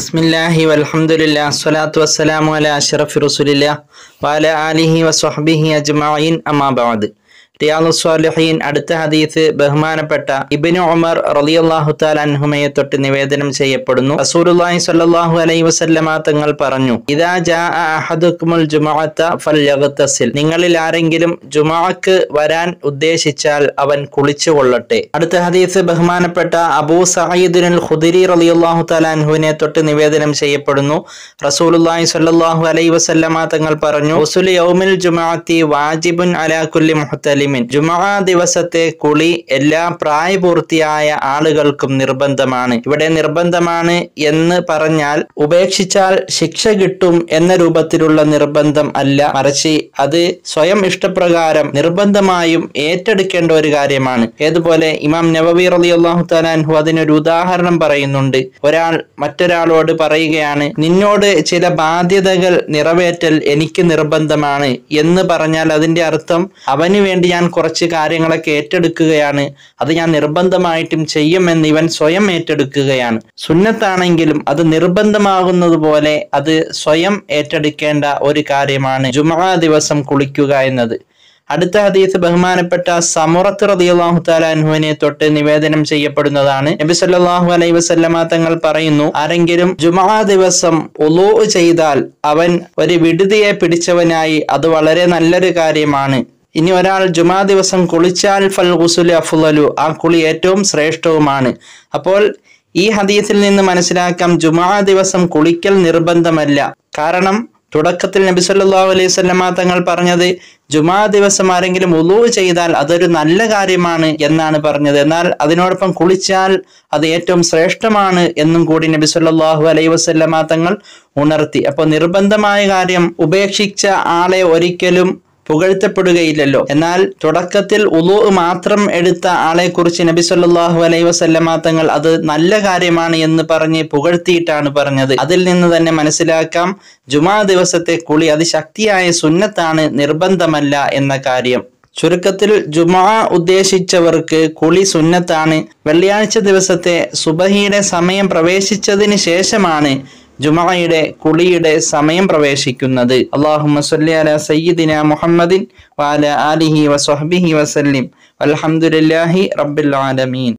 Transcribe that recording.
ബിസ്മില്ലാഹി വൽഹംദുലില്ലാ സ്വലാത്തു വസ്സലാമു അല അഷ്റഫി റസൂലില്ലാ വഅല ആലിഹി വസ്വഹ്ബിഹി അജ്മഈൻ അമ്മാ ബഅദ് റിയാദു സ്വാലിഹീൻ അടുത്ത ഹദീസ് ബഹുമാനപ്പെട്ട ഇബ്നു ഉമർ റളിയല്ലാഹു തആല അൻഹുമയെ തൊട്ട് നിവേദനം ചെയ്യപ്പെടുന്നു റസൂലുള്ളാഹി സ്വല്ലല്ലാഹു അലൈഹി വസല്ലമ തങ്ങൾ പറഞ്ഞു ഇദാ ജാഅ അഹദുക്കുമുൽ ജുമുഅത്ത ഫൽയഗ്തസിൽ നിങ്ങളിൽ ആരെങ്കിലും ജുമുഅക്ക് വരാൻ ഉദ്ദേശിച്ചാൽ അവൻ കുളിച്ചു കൊള്ളട്ടെ അടുത്ത ഹദീസ് ബഹുമാനപ്പെട്ട അബൂ സഈദിനുൽ ഖുദരി റളിയല്ലാഹു തആല അൻഹുവിനെ തൊട്ട് നിവേദനം ചെയ്യപ്പെടുന്നു റസൂലുള്ളാഹി സ്വല്ലല്ലാഹു അലൈഹി വസല്ലമ തങ്ങൾ പറഞ്ഞു ഉസുൽ യൗമിൽ ജുമുഅത്തി വാജിബുൻ അലാ കുല്ലി മുഹ്തലിമിൻ ജുമുഅ ദിവസത്തെ കുളി എല്ലാ പ്രായപൂർത്തിയായ ആളുകൾക്കും നിർബന്ധമാണ് ഇവിടെ നിർബന്ധമാണ് എന്ന് പറഞ്ഞാൽ ഉപേക്ഷിച്ചാൽ ശിക്ഷ കിട്ടും എന്ന രൂപത്തിലുള്ള നിർബന്ധം അല്ല മറിച്ച് അത് സ്വയം ഇഷ്ടപ്രകാരം നിർബന്ധമായും ഏറ്റെടുക്കേണ്ട ഒരു കാര്യമാണ് ഏതുപോലെ ഇമാം നവവി റളിയല്ലാഹു തആല അൻഹു അതിനൊരു ഉദാഹരണം പറയുന്നുണ്ട് ഒരാൾ മറ്റൊരാളോട് പറയുകയാണ് നിന്നോട് ചില ബാധ്യതകൾ നിറവേറ്റൽ എനിക്ക് നിർബന്ധമാണ് എന്ന് പറഞ്ഞാൽ അതിന്റെ അർത്ഥം അവന് വേണ്ടി ഞാൻ കുറച്ച് കാര്യങ്ങളൊക്കെ ഏറ്റെടുക്കുകയാണ് അത് ഞാൻ നിർബന്ധമായിട്ടും ചെയ്യുമെന്ന് ഇവൻ സ്വയം ഏറ്റെടുക്കുകയാണ് സുന്നത്താണെങ്കിലും അത് നിർബന്ധമാകുന്നത് പോലെ അത് സ്വയം ഏറ്റെടുക്കേണ്ട ഒരു കാര്യമാണ് ജുമാ ദിവസം കുളിക്കുക എന്നത് അടുത്ത ഹദീസ് ബഹുമാനപ്പെട്ട സമുറത്ത് റളിയല്ലാഹു തആല അൻഹുവിനെ തൊട്ട് നിവേദനം ചെയ്യപ്പെടുന്നതാണ് നബി സല്ലല്ലാഹു അലൈഹി വസല്ലമ തങ്ങൾ പറയുന്നു ആരെങ്കിലും ജുമാ ദിവസം ഉളൂ ചെയ്താൽ അവൻ ഒരു വിടുതിയെ പിടിച്ചവനായി അത് വളരെ നല്ലൊരു കാര്യമാണ് ഇനി ഒരാൾ ജുമാ ദിവസം കുളിച്ചാൽ ഫൽ ഗുസുൽ അഫ്ളലു ആ കുളി ഏറ്റവും ശ്രേഷ്ഠവുമാണ് അപ്പോൾ ഈ ഹദീസിൽ നിന്ന് മനസ്സിലാക്കാം ജുമാ ദിവസം കുളിക്കൽ നിർബന്ധമല്ല കാരണം തുടക്കത്തിൽ നബി സല്ലല്ലാഹു അലൈഹി വസല്ലമ തങ്ങൾ പറഞ്ഞത് ജുമാ ദിവസം ആരെങ്കിലും ഉളൂ ചെയ്താൽ അതൊരു നല്ല കാര്യമാണ് എന്നാണ് പറഞ്ഞത് എന്നാൽ അതിനോടൊപ്പം കുളിച്ചാൽ അത് ഏറ്റവും ശ്രേഷ്ഠമാണ് എന്നും കൂടി നബി സല്ലല്ലാഹു അലൈഹി വസല്ലമ തങ്ങൾ ഉണർത്തി അപ്പോൾ നിർബന്ധമായ കാര്യം ഉപേക്ഷിച്ച ആളെ ഒരിക്കലും പുകഴ്ത്തപ്പെടുകയില്ലല്ലോ എന്നാൽ തുടക്കത്തിൽ ഉളു മാത്രം എടുത്ത ആളെ കുറിച്ച് നബി സല്ലല്ലാഹു അലൈഹി വസല്ലമ തങ്ങൾ അത് നല്ല കാര്യമാണ് എന്ന് പറഞ്ഞ് പുകഴ്ത്തിയിട്ടാണ് പറഞ്ഞത് അതിൽ നിന്ന് തന്നെ മനസ്സിലാക്കാം ജുമാ ദിവസത്തെ കുളി അത് ശക്തിയായ സുന്നത്താണ് നിർബന്ധമല്ല എന്ന കാര്യം ചുരുക്കത്തിൽ ജുമാ ഉദ്ദേശിച്ചവർക്ക് കുളി സുന്നത്താണ് വെള്ളിയാഴ്ച ദിവസത്തെ സുബഹിയുടെ സമയം പ്രവേശിച്ചതിന് ശേഷമാണ് ജുമയുടെ കുളിയുടെ സമയം പ്രവേശിക്കുന്നത് അള്ളാഹുമ്മ സല്ലി അല സയ്യിദിന മുഹമ്മദിൻ വാല ആലിഹി വസ്വഹ്ബിഹി വസല്ലിം അൽഹംദുലില്ലാഹി റബ്ബിൽ ആലമീൻ